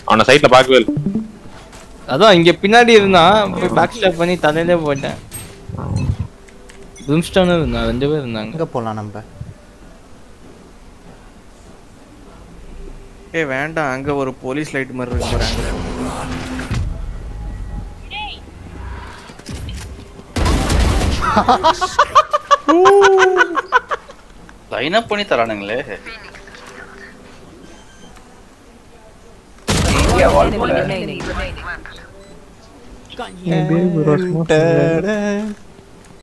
அவனை சைட்ல பார்க்கவே இல்லை அதான் இங்க பின்னாடி இருந்தான் போய் பேக் ஸ்டாப் பண்ணி தலையிலே போட்டேன் பிரிம்ஸ்டோனும் இருந்தான் ரெண்டு பேர் இருந்தாங்க எங்க போலாம் நம்ம ஏ வேண்டாம் அங்க ஒரு போலீஸ் லைட் மாதிரி இருக்கு பாரு, அங்க போ. லைன் அப் பண்ணி தரானுங்களே Enemy remaining. டட.